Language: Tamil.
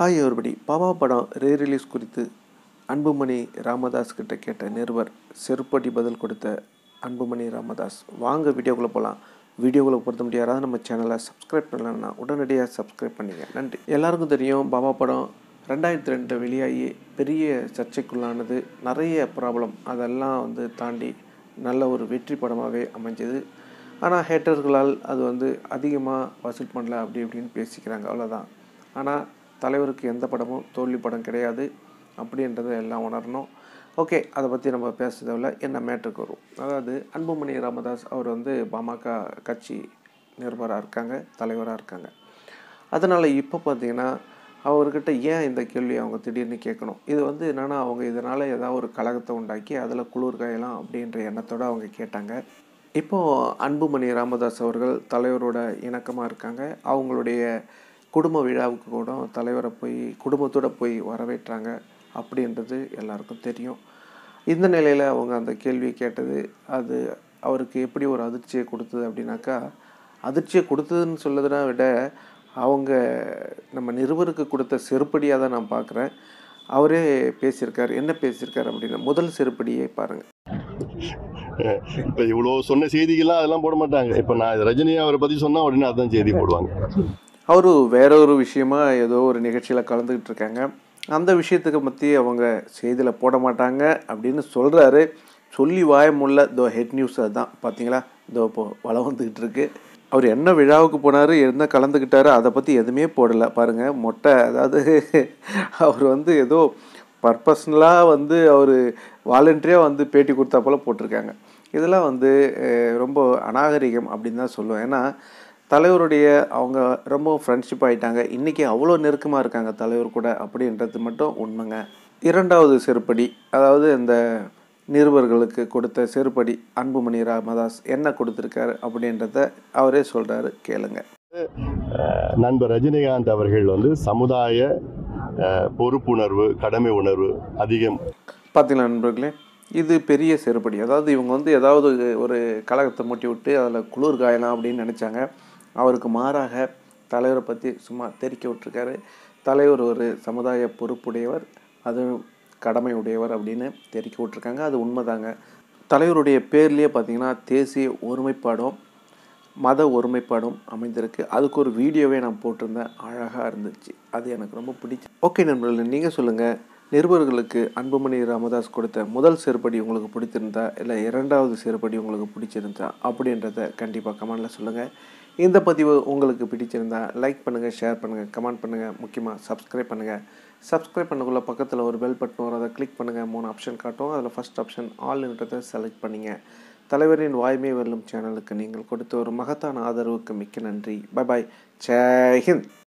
ஹாய் ஒருபடி பாபா படம் ரீ ரிலீஸ் குறித்து அன்புமணி ராமதாஸ் கிட்ட கேட்ட நிருபர் செருப்படி பதில் கொடுத்த அன்புமணி ராமதாஸ் வாங்க வீடியோக்குள்ளே போகலாம் வீடியோக்குள்ளே பொறுத்த முடியாத நம்ம சேனலை சப்ஸ்கிரைப் பண்ணலன்னா உடனடியாக சப்ஸ்கிரைப் பண்ணிங்க நன்றி எல்லாருக்கும் தெரியும் பாபா படம் ரெண்டாயிரத்தி ரெண்டு வெளியாகி பெரிய சர்ச்சைக்குள்ளானது நிறைய ப்ராப்ளம் அதெல்லாம் வந்து தாண்டி நல்ல ஒரு வெற்றி படமாகவே அமைஞ்சது ஆனால் ஹேட்டர்களால் அது வந்து அதிகமாக வசூல் பண்ணல அப்படி இப்படின்னு பேசிக்கிறாங்க அவ்வளோதான் ஆனால் தலைவருக்கு எந்த படமும் தோல்வி படம் கிடையாது அப்படின்றத எல்லாம் உணரணும் ஓகே அதை பற்றி நம்ம பேசுறதில்ல என்ன மேட்ருக்கு வரும் அதாவது அன்புமணி ராமதாஸ் அவர் வந்து பாமக கட்சி நிருபராக இருக்காங்க தலைவராக இருக்காங்க அதனால் இப்போ பார்த்தீங்கன்னா அவர்கிட்ட ஏன் இந்த கேள்வி அவங்க திடீர்னு கேட்கணும் இது வந்து என்னென்னா அவங்க இதனால் ஏதாவது ஒரு கழகத்தை உண்டாக்கி அதில் குளிர் காயலாம் அப்படின்ற எண்ணத்தோடு அவங்க கேட்டாங்க இப்போது அன்புமணி ராமதாஸ் அவர்கள் தலைவரோட இணக்கமாக இருக்காங்க அவங்களுடைய குடும்ப விழாவுக்கு கூட தலைவரை போய் குடும்பத்தோடு போய் வரவேற்றாங்க அப்படின்றது எல்லாருக்கும் தெரியும் இந்த நிலையில் அவங்க அந்த கேள்வியை கேட்டது அது அவருக்கு எப்படி ஒரு அதிர்ச்சியை கொடுத்தது அப்படின்னாக்கா அதிர்ச்சியை கொடுத்ததுன்னு சொல்லதை விட அவங்க நம்ம நிருபருக்கு கொடுத்த செருப்படியாக தான் நான் பார்க்குறேன் அவரே பேசியிருக்கார் என்ன பேசியிருக்கார் அப்படின்னா முதல் செருப்படியே பாருங்கள் இப்போ இவ்வளோ சொன்ன செய்திகள்லாம் அதெல்லாம் போட மாட்டாங்க இப்போ நான் ரஜினி அவரை பற்றி சொன்னால் உடனே அதான் செய்தி போடுவாங்க அவரு வேற ஒரு விஷயமா ஏதோ ஒரு நிகழ்ச்சியில் கலந்துக்கிட்டு இருக்காங்க அந்த விஷயத்துக்கு பற்றி அவங்க செய்தியில் போட மாட்டாங்க அப்படின்னு சொல்கிறாரு சொல்லி வாயமுள்ள இதோ ஹெட் நியூஸ் அதுதான் பார்த்தீங்களா இதோ இப்போ வளம் வந்துக்கிட்டு இருக்கு அவர் என்ன விழாவுக்கு போனார் என்ன கலந்துக்கிட்டாரு அதை பற்றி எதுவுமே போடலை பாருங்கள் மொட்டை அதாவது அவர் வந்து ஏதோ பர்பஸ்னலாக வந்து அவர் வாலண்டரியாக வந்து பேட்டி கொடுத்தா போல் போட்டிருக்காங்க இதெல்லாம் வந்து அஹ், ரொம்ப அநாகரிகம் அப்படின்னு தான் சொல்லுவேன் ஏன்னா தலைவருடைய அவங்க ரொம்ப ஃப்ரெண்ட்ஷிப் ஆகிட்டாங்க இன்றைக்கி அவ்வளோ நெருக்கமாக இருக்காங்க தலைவர் கூட அப்படின்றது மட்டும் உண்மைங்க இரண்டாவது செருப்படி அதாவது இந்த நிருபர்களுக்கு கொடுத்த செருப்படி அன்புமணி ராமதாஸ் என்ன கொடுத்துருக்காரு அப்படின்றத அவரே சொல்கிறாரு கேளுங்க அஹ் நண்பர் ரஜினிகாந்த் அவர்கள் வந்து சமுதாய அஹ், பொறுப்புணர்வு கடமை உணர்வு அதிகம் பார்த்தீங்களா நண்பர்களே இது பெரிய செருப்படி அதாவது இவங்க வந்து ஏதாவது ஒரு கழகத்தை மூட்டி விட்டு அதில் குளிர் காயலாம் அப்படின்னு நினச்சாங்க அவருக்கு மாறாக தலைவரை பற்றி சும்மா தெரிக்க விட்டுருக்காரு தலைவர் ஒரு சமுதாய பொறுப்புடையவர் அதுவும் கடமை உடையவர் அப்படின்னு தெரிக்க விட்டுருக்காங்க அது உண்மைதாங்க தலைவருடைய பேர்லேயே பார்த்தீங்கன்னா தேசிய ஒருமைப்பாடும் மத ஒருமைப்பாடும் அமைந்திருக்கு அதுக்கு ஒரு வீடியோவே நான் போட்டிருந்தேன் அழகாக இருந்துச்சு அது எனக்கு ரொம்ப பிடிச்சி ஓகே நண்பர்களே நீங்கள் சொல்லுங்கள் நிருபர்களுக்கு அன்புமணி ராமதாஸ் கொடுத்த முதல் செருப்படி உங்களுக்கு பிடிச்சிருந்தா இல்லை இரண்டாவது செருப்படி உங்களுக்கு பிடிச்சிருந்தா அப்படின்றத கண்டிப்பாக கமெண்டில் சொல்லுங்கள் இந்த பதிவு உங்களுக்கு பிடிச்சிருந்தா லைக் பண்ணுங்கள் ஷேர் பண்ணுங்கள் கமெண்ட் பண்ணுங்கள் முக்கியமாக சப்ஸ்கிரைப் பண்ணுங்கள் சப்ஸ்கிரைப் பண்ணக்குள்ள பக்கத்தில் ஒரு பெல் பட்டன் வரும் அதை கிளிக் பண்ணுங்கள் மூணு ஆப்ஷன் காட்டும் அதில் ஃபஸ்ட் ஆப்ஷன் ஆல்ன்றதை செலக்ட் பண்ணிங்க தலைவரின் வாய்மை வெல்லும் சேனலுக்கு நீங்கள் கொடுத்த ஒரு மகத்தான ஆதரவுக்கு மிக்க நன்றி பை பாய் ஜெய் ஹிந்த்